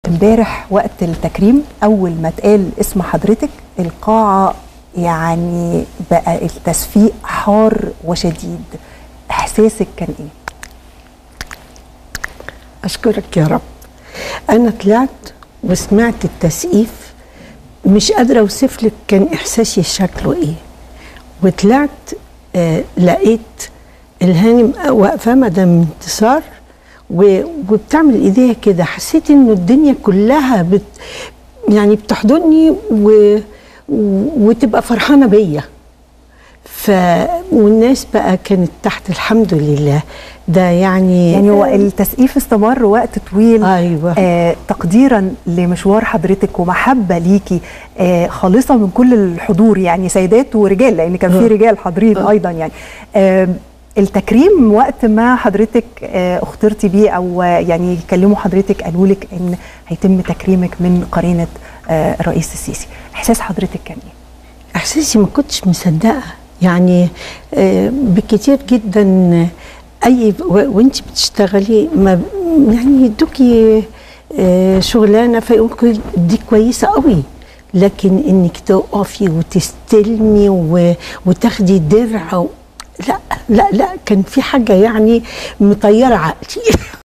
امبارح وقت التكريم اول ما اتقال اسم حضرتك القاعه يعني بقى التصفيق حار وشديد احساسك كان ايه أشكرك يا رب أنا طلعت وسمعت التسقيف مش قادرة أوصف لك كان إحساسي شكله إيه وطلعت آه لقيت الهانم واقفة مدام انتصار و- وبتعمل ايديها كده حسيت انه الدنيا كلها بت يعني بتحضني و وتبقى فرحانه بيا ف والناس بقى كانت تحت الحمد لله ده يعني يعني هو التسقيف استمر وقت طويل أيوة. آه تقديرا لمشوار حضرتك ومحبه ليكي آه خالصه من كل الحضور يعني سيدات ورجال لان كان في آه. رجال حاضرين آه. ايضا يعني آه التكريم وقت ما حضرتك آه اخترتي بيه او آه، يعني كلموا حضرتك قالوا لك ان هيتم تكريمك من قرينه آه الرئيس السيسي احساس حضرتك كان ايه احساسي ما كنتش مصدقه يعني آه، بكتير جدا اي و- وانت بتشتغلي ما يعني يدوكي آه، شغلانه فيقولوا دي كويسه قوي لكن انك تقفي وتستلمي و- وتاخدي درع و- لا لا لا كان في حاجه يعني مطيره عقلي